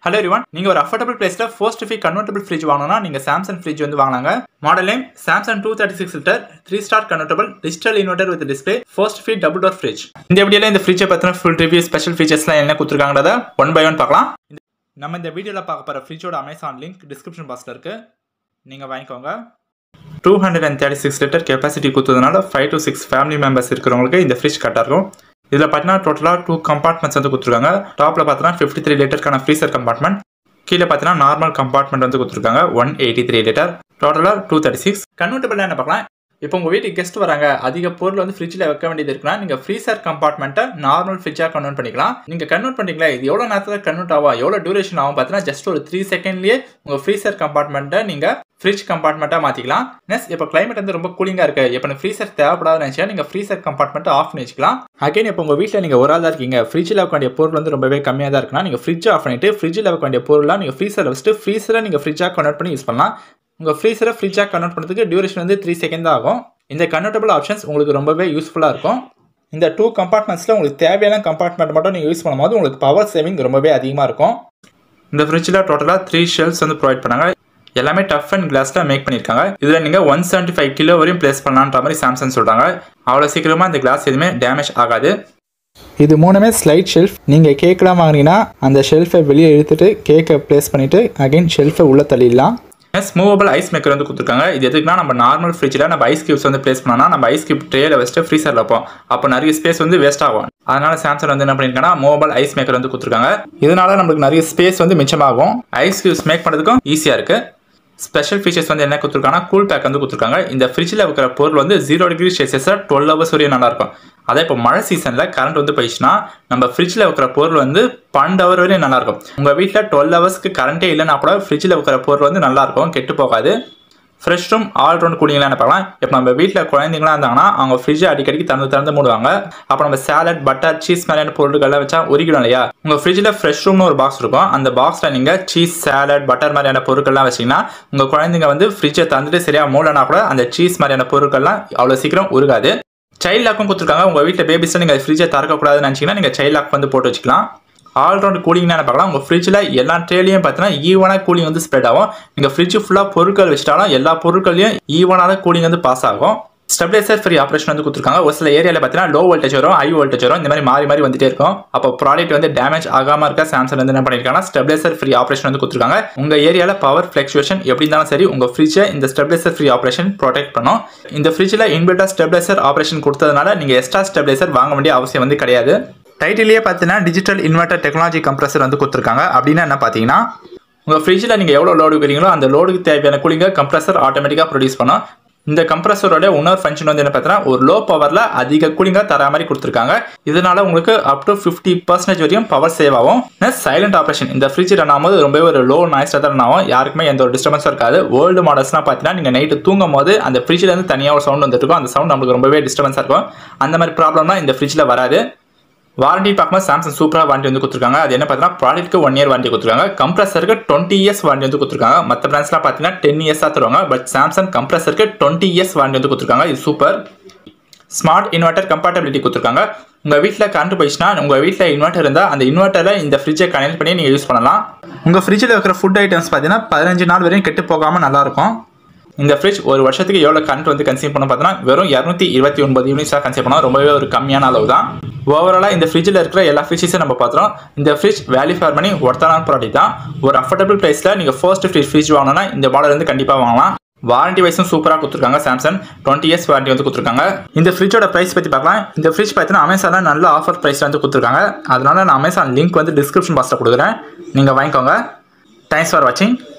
hello எரிவான் நீங்க ஒரு affordable பிளேஸ்ல ஃபர்ஸ்ட் ஃபீ கன்வெர்டபிள் ஃப்ரிட்ஜ் வாங்கணும்னா நீங்க சாம்சங் ஃப்ரிட்ஜ் வந்து வாங்கலாங்க model name Samsung two thirty six litre three star convertible digital inverter with display frost free double door fridge இந்த வீடியோல இந்த ஃப்ரிட்ஜை பத்தின ஃபுல் ரிவ்யூ ஸ்பெஷல் ஃபீச்சர்ஸ்லாம் என்ன கொடுத்துருக்காங்கிறத ஒன் பை ஒன் பார்க்கலாம் நம்ம இந்த வீடியோவில் பார்க்க போகிற ஃப்ரிட்ஜோட அமேசான் லிங்க் டிஸ்கிரிப்ஷன் பாக்ஸில் இருக்கு நீங்கள் வாங்கிக்கோங்க two hundred and thirty six litre capacity கொடுத்ததுனால five to six family members இருக்கிறவங்களுக்கு இந்த ஃப்ரிட்ஜ் கரெக்டாக இருக்கும் இதில் பார்த்தீங்கன்னா டோட்டலாக டூ கம்பார்ட்மெண்ட்ஸ் வந்து கொடுத்துருக்காங்க டாப்பில் பார்த்தீங்கன்னா ஃபிஃப்டி த்ரீ லிட்டருக்கான ஃப்ரீசர் கம்பார்ட்மெண்ட் கீழே பார்த்தீங்கன்னா நார்மல் கம்பார்ட்மெண்ட் வந்து கொடுத்துருக்காங்க ஒன் எயிட்டி த்ரீ லிட்டர் டோட்டலாக டூ தேர்ட்டி சிக்ஸ் கன்வெர்டபிள் என்ன பார்க்கலாம் இப்போ உங்கள் வீட்டுக்கு கெஸ்ட் வராங்க அதிக பொருள் வந்து ஃப்ரிட்ஜில் வைக்க வேண்டியது இருக்குன்னா நீங்கள் ஃப்ரீசர் கம்பார்ட்மெண்ட்டை நார்மல் ஃப்ரிட்ஜாக கன்வெர்ட் பண்ணிக்கலாம் நீங்கள் கன்வெர்ட் பண்ணிங்களா இது எவ்வளோ நேரத்தில் கன்வெர்ட் ஆகும் எவ்வளோ டியூரேஷன் ஆகும் பார்த்தீங்கன்னா ஜஸ்ட் ஒரு த்ரீ செகண்ட்லேயே உங்கள் ஃப்ரீசர் கம்பார்ட்மெண்ட்டை நீங்கள் ஃப்ரிட்ஜ் கம்பார்ட்மெண்ட்டாக மாற்றிக்கலாம் நெக்ஸ்ட் இப்போ கிளைமேட் வந்து ரொம்ப கூலிங்காக இருக்குது இப்போ ஃப்ரீசர் தேவைப்படாதுன்னு நினச்சா நீங்கள் ஃப்ரீசர் கம்பார்ட்மெண்ட்டை ஆஃப் பண்ணி வச்சுக்கலாம் அகைன் இப்போ உங்கள் வீட்டில் நீங்கள் ஒரு ஆள் தான் இருக்கீங்க ஃப்ரிட்ஜில் வைக்க வேண்டிய பொருள் வந்து ரொம்பவே கம்மியாக தான் இருக்குன்னா நீங்கள் ஃப்ரிட்ஜ் ஆஃப் பண்ணிட்டு ஃப்ரிட்ஜில் வைக்க வேண்டிய பொருளாக நீங்கள் ஃப்ரீசரில் வச்சுட்டு ஃப்ரீசரை நீங்கள் ஃப்ரிட்ஜாக கன்வெர்ட் பண்ணி யூஸ் பண்ணலாம் உங்கள் ஃப்ரீசரை ஃப்ரிட்ஜாக கன்வெர்ட் பண்ணுறதுக்கு டியூரேஷன் வந்து த்ரீ செகண்ட் தான் ஆகும் இந்த கன்வெர்டபிள் ஆப்ஷன்ஸ் உங்களுக்கு ரொம்பவே யூஸ்ஃபுல்லாக இருக்கும் இந்த டூ கம்பார்ட்மெண்ட்ஸில் உங்களுக்கு தேவையான கம்பார்ட்மெண்ட் மட்டும் நீங்கள் யூஸ் பண்ணும்போது உங்களுக்கு பவர் சேவிங் ரொம்பவே அதிகமாக இருக்கும் இந்த ஃப்ரிட்ஜில் டோட்டலாக த்ரீ ஷெல்ஸ் வந்து ப்ரொவைட் பண்ணாங்க எல்லாமே டஃப் அண்ட் கிளாஸில் மேக் பண்ணியிருக்காங்க இதில் நீங்கள் ஒன் செவன்ட்டி ஃபைவ் கிலோ வரையும் ப்ளேஸ் பண்ணலான்ற மாதிரி சாம்சங் சொல்கிறாங்க அவ்வளோ சீக்கிரமாக இந்த கிளாஸ் எதுவுமே டேமேஜ் ஆகாது இது மூணுமே ஸ்லைட் ஷெல்ஃப் நீங்கள் கேக்கெலாம் வாங்கினீங்கன்னா அந்த ஷெல்ஃபை வெளியே இழுத்துட்டு கேக்கை ப்ளேஸ் பண்ணிவிட்டு அகைன் ஷெல்ஃபை உள்ளே தள்ளிடலாம் நெக்ஸ்ட் மூவபிள் ஐஸ் மேக்கர் வந்து கொடுத்துருக்காங்க இது எதுக்குன்னா நம்ம நார்மல் ஃப்ரிட்ஜில் நம்ம ஐஸ் கியூப்ஸ் வந்து ப்ளேஸ் பண்ணோம்னா நம்ம ஐஸ் கியூப் ட்ரேல வச்சுட்டு ஃப்ரீசரில் வைப்போம் அப்போ நிறைய ஸ்பேஸ் வந்து வேஸ்ட் ஆகும் அதனால சாம்சங் வந்து என்ன பண்ணியிருக்காங்கன்னா மூவபிள் ஐஸ் மேக்கர் வந்து கொடுத்துருக்காங்க இதனால நம்மளுக்கு நிறைய ஸ்பேஸ் வந்து மிச்சமாகும் ஐஸ் கியூப்ஸ் மேக் பண்ணுறதுக்கும் ஈஸியாக இருக்குது ஸ்பெஷல் ஃபீச்சர்ஸ் வந்து என்ன கொடுத்துருக்காங்கன்னா கூல் பேக் வந்து கொடுத்துருக்காங்க இந்த ஃப்ரிட்ஜில் வைக்கிற பொருள் வந்து ஜீரோ டிகிரி செல்சியஸில் டுவெல் ஹவர்ஸ் வரையும் நல்லாயிருக்கும் அதே இப்போ மழை சீசனில் கரண்ட் வந்து போயிடுச்சுன்னா நம்ம ஃப்ரிட்ஜில் வைக்கிற பொருள் வந்து பன்னெண்டு ஹவர் வரையும் நல்லாயிருக்கும் உங்கள் வீட்டில் டுவெல் ஹவர்ஸ்க்கு கரண்ட்டே இல்லைன்னா கூட ஃப்ரிட்ஜில் வைக்கிற பொருள் வந்து நல்லாயிருக்கும் கெட்டு போகாது ஃப்ரெஷ் ரூம் ஆல் ரவுண்ட் கூலிங்லாம் பார்க்கலாம் இப்போ நம்ம வீட்டில் குழந்தைங்களாம் இருந்தாங்கன்னா அவங்க ஃப்ரிட்ஜை அடிக்கடிக்கு திறந்து திறந்து மூடுவாங்க அப்போ நம்ம சேலட் பட்டர் சீஸ் மாதிரியான பொருட்கள்லாம் வச்சா உரிக்கணும் இல்லையா உங்கள் ஃப்ரிட்ஜில் ஃப்ரெஷ் ரூம்னு ஒரு பாக்ஸ் இருக்கும் அந்த பாக்ஸில் நீங்கள் சீஸ் சேலட் பட்டர் மாதிரியான பொருட்கள்லாம் வச்சிங்கன்னா உங்கள் குழந்தைங்க வந்து ஃப்ரிட்ஜை தந்துட்டு சரியாக மூடனா கூட அந்த சீஸ் மாதிரியான பொருட்கள்லாம் அவ்வளோ சீக்கிரம் உருகாது சைல்ட் லாக்கும் கொடுத்துருக்காங்க உங்கள் வீட்டில் பேபிஸில் நீங்கள் ஃப்ரிட்ஜை திறக்கக்கூடாதுன்னு நினச்சிங்கன்னா நீங்கள் சைல்ட் லாக் வந்து போட்டு வச்சுக்கலாம் ஆல்ரவுண்ட் கூலிங்னா பார்க்கலாம் உங்கள் ஃப்ரிட்ஜில் எல்லா ட்ரேலையும் பார்த்தீங்கன்னா ஈவனாக கூலிங் வந்து ஸ்ப்ரெட் ஆகும் நீங்கள் ஃப்ரிட்ஜ் ஃபுல்லாக பொருட்கள் வச்சிட்டாலும் எல்லா பொருட்களையும் ஈவனாக கூலிங் வந்து பாஸ் ஆகும் ஸ்டெபிலைசர் ஃப்ரீ ஆப்ரேஷன் வந்து கொடுத்துருக்காங்க ஒரு சில ஏரியாவில் பார்த்தீங்கன்னா லோ வோல்டேஜ் வரும் ஹை வோல்டேஜ் வரும் இந்த மாதிரி மாறி மாறி வந்துட்டே இருக்கும் அப்போ ப்ராடக்ட் வந்து டேமேஜ் ஆகாமல் இருக்க சாம்சங் வந்து என்ன பண்ணியிருக்காங்கன்னா ஸ்டெபிலைசர் ஃப்ரீ ஆப்ரேஷன் வந்து கொடுத்துருக்காங்க உங்கள் ஏரியாவில் பவர் ஃப்ளக்சுவேஷன் எப்படி இருந்தாலும் சரி உங்கள் ஃப்ரிட்ஜை இந்த ஸ்டெபிலைசர் ஃப்ரீ ஆப்ரேஷன் ப்ரொடெக்ட் பண்ணும் இந்த ஃப்ரிட்ஜில் இன்வெர்டர் ஸ்டெபிலைசர் ஆப்ரேஷன் கொடுத்ததுனால நீங்கள் எக்ஸ்ட்ரா ஸ்டெபிலைசர் வாங்க வேண்டிய அவசியம் வந்து கிடையாது டைட்டிலேயே பார்த்தீங்கன்னா டிஜிட்டல் இன்வெர்டர் டெக்னாலஜி கம்ப்ரஸர் வந்து கொடுத்துருக்காங்க அப்படின்னா என்ன பார்த்தீங்கன்னா உங்கள் ஃப்ரிட்ஜில் நீங்கள் எவ்வளோ லோடு வைக்கிறீங்களோ அந்த லோடுக்கு தேவையான கூலிங்கை கம்ப்ரஸர் ஆட்டோமேட்டிக்காக ப்ரொடியூஸ் பண்ணும் இந்த கம்ப்ரஸரோட இன்னொரு ஃபங்க்ஷன் வந்து என்ன பார்த்தீங்கன்னா ஒரு லோ பவரில் அதிக கூலிங்காக தர மாதிரி கொடுத்துருக்காங்க இதனால உங்களுக்கு அப் டு ஃபிஃப்டி பர்சன்டேஜ் வரையும் பவர் சேவ் ஆகும் சைலண்ட் ஆப்ரேஷன் இந்த ஃப்ரிட்ஜ் ரன் ஆகும்போது ரொம்பவே ஒரு லோ நாய்ஸ் தான் ரன் ஆகும் யாருக்குமே எந்த ஒரு டிஸ்டர்பன்ஸும் இருக்காது ஓல்டு மாடல்ஸ்லாம் பார்த்தீங்கன்னா நீங்கள் நைட்டு தூங்கும் போது அந்த ஃப்ரிட்ஜில் இருந்து தனியாக ஒரு சவுண்ட் வந்துட்டு இருக்கும் அந்த சவுண்ட் நம்மளுக்கு ரொம்பவே டிஸ்டர்பன்ஸாக இருக்கும் அந்த மாதிரி ப்ராப்ளம்லாம் இந்த ஃப்ரிட்ஜில் வராது வாரண்டி பார்க்கும்போது சாம்சங் சூப்பராக வாரண்டி வந்து கொடுத்துருக்காங்க அது என்ன பார்த்தீங்கன்னா ப்ராடக்ட்க்கு ஒன் இயர் வாரண்டி கொடுத்துருக்காங்க கம்ப்ரஸருக்கு டுவெண்ட்டி இயர்ஸ் வாரண்டி வந்து கொடுத்துருக்காங்க மற்ற பிராண்ட்ஸ்லாம் பார்த்தீங்கன்னா டென் இயர்ஸாக தருவாங்க பட் சாம்சங் கம்ப்ரஸருக்கு டுவெண்ட்டி இயர்ஸ் வாரண்டி வந்து கொடுத்துருக்காங்க இது சூப்பர் ஸ்மார்ட் இன்வெர்டர் கம்பேட்டபிலிட்டி கொடுத்துருக்காங்க உங்கள் வீட்டில் கரண்ட் போயிடுச்சுன்னா உங்கள் வீட்டில் இன்வெர்டர் இருந்தால் அந்த இன்வெர்ட்டரை இந்த ஃப்ரிட்ஜை கனெக்ட் பண்ணி நீங்கள் யூஸ் பண்ணலாம் உங்கள் ஃப்ரிட்ஜில் இருக்கிற ஃபுட் ஐட்டம்ஸ் பார்த்தீங்கன்னா பதினஞ்சு நாள் வரையும் கெட்டு போகாமல் நல்லாயிருக்கும் இந்த ஃப்ரிட்ஜ் ஒரு வருஷத்துக்கு எவ்வளோ கரண்ட் வந்து கன்சியூம் பண்ண பார்த்தீங்கன்னா வெறும் இரநூத்தி இருபத்தி ஒன்பது யூனிட்ஸாக கன்சியூம் பண்ணோம் ரொம்பவே ஒரு கம்மியான அளவு தான் ஓவராலாக இந்த ஃப்ரிட்ஜில் இருக்கிற எல்லா ஃப்ரிட்ஜஸும் நம்ம பார்த்துறோம் இந்த ஃப்ரிட்ஜ் வேல்யூ ஃபார் மணி ஒருத்தான ப்ராடக்ட் தான் ஒரு அஃபோர்டபுள் ப்ரைஸில் நீங்கள் ஃபர்ஸ்ட் ஃப்ரிட்ஜ் ஃப்ரிட்ஜ் வாங்கணும்னா இந்த மாடல் வந்து கண்டிப்பாக வாங்கலாம் வாரண்டி வைஸும் சூப்பராக கொடுத்துருக்காங்க சாம்சங் டுவெண்ட்டி இயர்ஸ் வாரண்டி வந்து கொடுத்துருக்காங்க இந்த ஃப்ரிட்ஜோட ப்ரைஸ் பற்றி பார்க்கலாம் இந்த ஃப்ரிட்ஜ் பார்த்தீங்கன்னா அமேசானில் நல்ல ஆஃபர் ப்ரைஸில் வந்து கொடுத்துருக்காங்க அதனால நான் அமேசான் லிங்க் வந்து டிஸ்கிரிப்ஷன் பாக்ஸில் கொடுக்குறேன் நீங்கள் வாங்கிக்கோங்க தேங்க்ஸ் ஃபார் வாட்சிங்